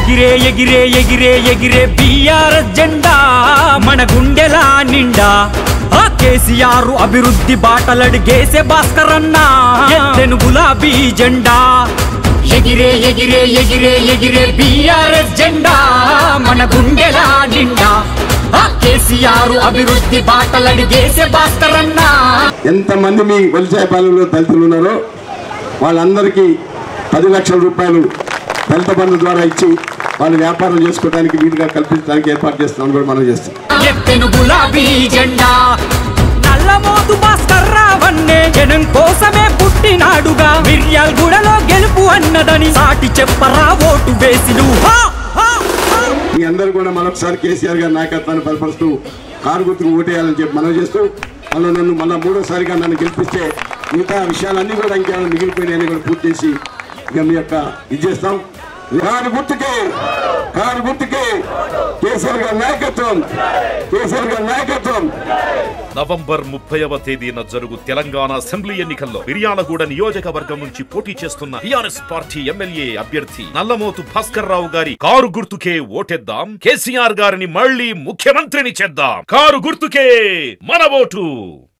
ఎగిరే ఎగిరే ఎగిరే ఎగిరే బిఆర్ఎస్ జెండా మన గుండెలా నిండా ఆ కేసీఆర్ అభివృద్ధి బాటలడిగేసే భాస్కర్ అన్న ఎత్తెను గులాబీ జెండా ఎగిరే ఎగిరే ఎగిరే ఎగిరే బిఆర్ఎస్ జెండా మన గుండెలా నిండా ఆ కేసీఆర్ అభివృద్ధి బాటలడిగేసే భాస్కర్ అన్న ఎంతమంది మీ వలసాయపాలెంలో దళితులు ఉన్నారో వాళ్ళందరికీ పది లక్షల రూపాయలు దళిత బంధు ద్వారా ఇచ్చి వాళ్ళు వ్యాపారం చేసుకోవడానికి వీలుగా కల్పించడానికి ఏర్పాటు చేస్తున్నాం కూడా మనం చేస్తాం ఎత్తెను గులాబీ జెండా నల్లమోతు భాస్కర్ రావన్నే జనం కోసమే పుట్టినాడుగా మిర్యాల్ గుడలో గెలుపు అన్నదని సాటి చెప్పరా ఓటు వేసిను హా! హా! హా! మీ అందరూ కూడా మరొకసారి కేసీఆర్ గారి నాయకత్వాన్ని బలపరుస్తూ కారు గుర్తుకు ఓటేయాలని చెప్పి మనం చేస్తూ మళ్ళీ నన్ను మళ్ళీ మూడోసారిగా నన్ను గెలిపిస్తే మిగతా విషయాలన్నీ కూడా ఇంకేమైనా మిగిలిపోయినాయని కూడా పూర్తి చేసి ఇక మీ యొక్క ఇది చేస్తాం కారు గుర్తుకే కారు గుర్తుకే కేసీఆర్ గారి నాయకత్వం కేసీఆర్ గారి నాయకత్వం నవంబర్ ముప్పైవ తేదీన జరుగు తెలంగాణ అసెంబ్లీ ఎన్నికల్లో మిర్యాలగూడ నియోజకవర్గం నుంచి పోటీ చేస్తున్న టిఆర్ఎస్ పార్టీ ఎమ్మెల్యే అభ్యర్థి నల్లమోతు భాస్కర్ రావు గారి కారు గుర్తుకే ఓటేద్దాం కేసీఆర్ గారిని మళ్ళీ ముఖ్యమంత్రిని చేద్దాం కారు గుర్తుకే మన ఓటు